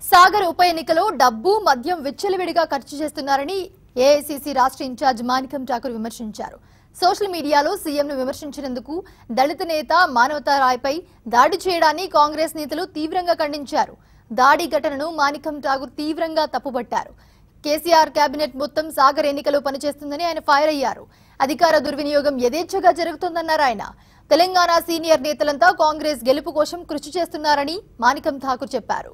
సాగర్ ఉప ఎన్నికలో డబ్బు మద్యం విచ్చలవిడిగా ఖర్చు చేస్తున్నారని ఏఐసీసీ రాష్ట్ర ఇన్ఛార్జ్ మాణికం ఠాకూర్ విమర్శించారు సోషల్ మీడియాలో సీఎంను విమర్శించినందుకు దళిత నేత మానవతా రాయ్పై దాడి చేయడాన్ని కాంగ్రెస్ నేతలు తీవ్రంగా ఖండించారు దాడి ఘటనను మాణికం ఠాకూర్ తీవ్రంగా తప్పుపట్టారు కేసీఆర్ కేబినెట్ మొత్తం సాగర్ ఎన్నికలో పనిచేస్తుందని ఆయన ఫైర్ అయ్యారు అధికార దుర్వినియోగం యథేచ్ఛగా జరుగుతోందన్నారు ఆయన తెలంగాణ సీనియర్ నేతలంతా కాంగ్రెస్ గెలుపు కోసం కృషి చేస్తున్నారని మాణికం ఠాకూర్ చెప్పారు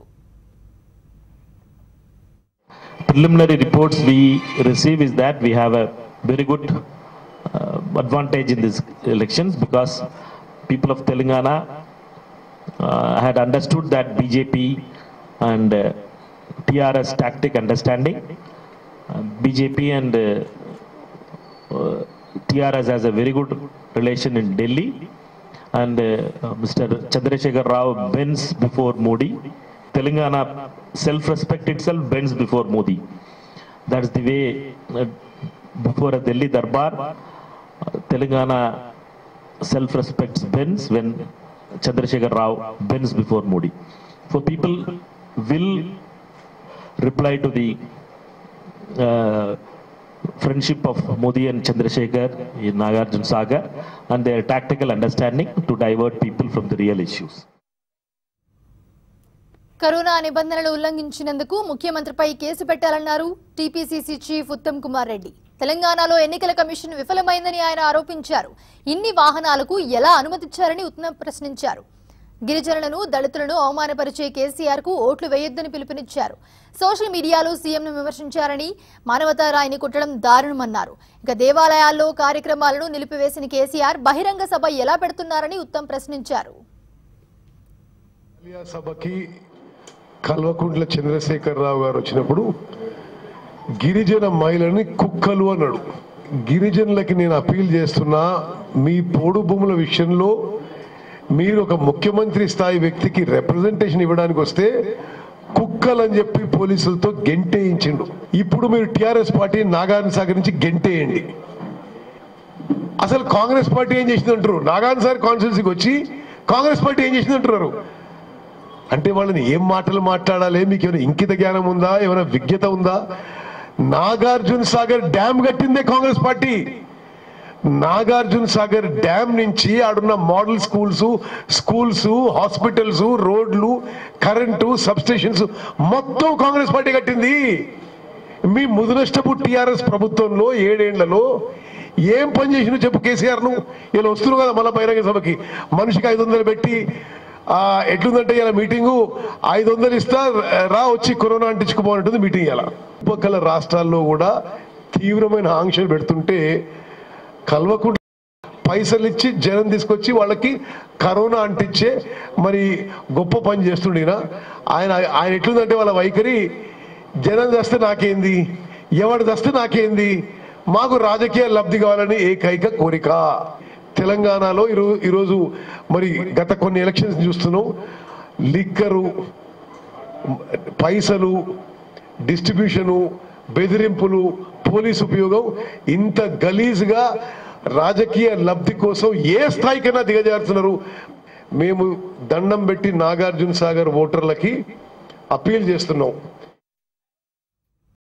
preliminary reports we receive is that we have a very good uh, advantage in these elections because people of Telangana uh, had understood that BJP and uh, TRS tactic understanding. Uh, BJP and uh, uh, TRS has a very good relation in Delhi and uh, uh, Mr. Chandrasekhar Rao bends before Modi. Telangana self-respect itself bends before Modi. That's the way uh, before a Delhi Darbar, uh, Telangana self-respect bends when Chandrasekhar Rao bends before Modi. So people will reply to the uh, friendship of Modi and Chandrasekhar in Nagarjun Sagar and their tactical understanding to divert people from the real issues. Corona నిబంధనలు ఉల్లంఘించినందుకు ముఖ్యమంత్రిపై case పెట్టాలన్నారు TPCC chief Uttam Kumar Reddy తెలంగాణలో ఎన్నికల commission విఫలమైందని ఆయన ఆరోపించారు ఇన్ని వాహనాలకు ఎలా అనుమతిచ్చారని ఉత్తమ్ ప్రశ్నించారు గిరిజనులను దళితులను అవమానపరిచే కేసీఆర్ కు ఓట్లు వేయొద్దని పిలుపునిచ్చారు సోషల్ మీడియాలో సీఎంను విమర్శించారని మానవతా రాయిని కుట్టడం దారుణమన్నారు ఇక దేవాలయాల్లో కార్యక్రమాలను నిలిపివేసిన కేసీఆర్ బహిరంగ సభ ఎలా పెడుతున్నారని ఉత్తమ్ ప్రశ్నించారు ఆలియా సభకి కల్వకుంట్ల చంద్రశేఖరరావు గారు వచ్చినప్పుడు గిరిజన మహిళని కుక్కలు అన్నాడు గిరిజనులకి నేను అప్పీల్ చేస్తున్నా మీ పోడు భూముల విషయంలో మీరు ఒక ముఖ్యమంత్రి స్థాయి వ్యక్తికి రిప్రజెంటేషన్ ఇవ్వడానికి వస్తే కుక్కలు అని చెప్పి పోలీసులతో గెంటేయించిండు ఇప్పుడు మీరు టిఆర్ఎస్ పార్టీ నాగార్జున సాగర్ నుంచి గెంటేయండి అసలు కాంగ్రెస్ పార్టీ ఏం చేసింది అంటారు నాగార్జున సార్ కాన్స్టిట్యూన్సీకి వచ్చి కాంగ్రెస్ పార్టీ ఏం చేసింది అంటున్నారు అంటే వాళ్ళని ఏం మాటలు మాట్లాడాలి మీకు ఏమైనా ఇంకిత జ్ఞానం ఉందా ఏమైనా విజ్ఞత ఉందా నాగార్జున సాగర్ డ్యామ్ కట్టిందే కాంగ్రెస్ పార్టీ నాగార్జున సాగర్ డ్యామ్ నుంచి ఆడున్న మోడల్ స్కూల్స్ స్కూల్స్ హాస్పిటల్స్ రోడ్లు కరెంటు సబ్స్టేషన్స్ మొత్తం కాంగ్రెస్ పార్టీ కట్టింది మీ ముదునష్టపు టిఆర్ఎస్ ప్రభుత్వంలో ఏడేళ్లలో ఏం పని చేసినో చెప్పు కేసీఆర్ ను ఇలా వస్తున్నావు కదా మళ్ళీ బహిరంగ సభకి మనిషికి ఐదు వందలు పెట్టి ఆ, ఎట్లుందంటే ఇలా మీటింగు ఐదు వందలు ఇస్తా రా వచ్చి కరోనా అంటించుకుపోవాలంటుంది మీటింగ్ ఇలా చుట్టుపక్కల రాష్ట్రాల్లో కూడా తీవ్రమైన ఆంక్షలు పెడుతుంటే కల్వకుండా పైసలు ఇచ్చి జనం తీసుకొచ్చి వాళ్ళకి కరోనా అంటించే మరి గొప్ప పని చేస్తుండేనా ఆయన ఆయన ఎట్లుందంటే వాళ్ళ వైఖరి జనం చేస్తే నాకేంది ఎవడు దస్తే నాకేంది మాకు రాజకీయ లబ్ధి కావాలని ఏకైక కోరిక తెలంగాణలో ఈరో- ఈరోజు మరి గత కొన్ని ఎలక్షన్స్ చూస్తున్నాం లిక్కరు పైసలు డిస్ట్రిబ్యూషను బెదిరింపులు పోలీసు ఉపయోగం ఇంత గలీజ్గా రాజకీయ లబ్ధి కోసం ఏ స్థాయికైనా దిగజారుతున్నారు మేము దండం పెట్టి నాగార్జున సాగర్ ఓటర్లకి అప్పీల్ చేస్తున్నాం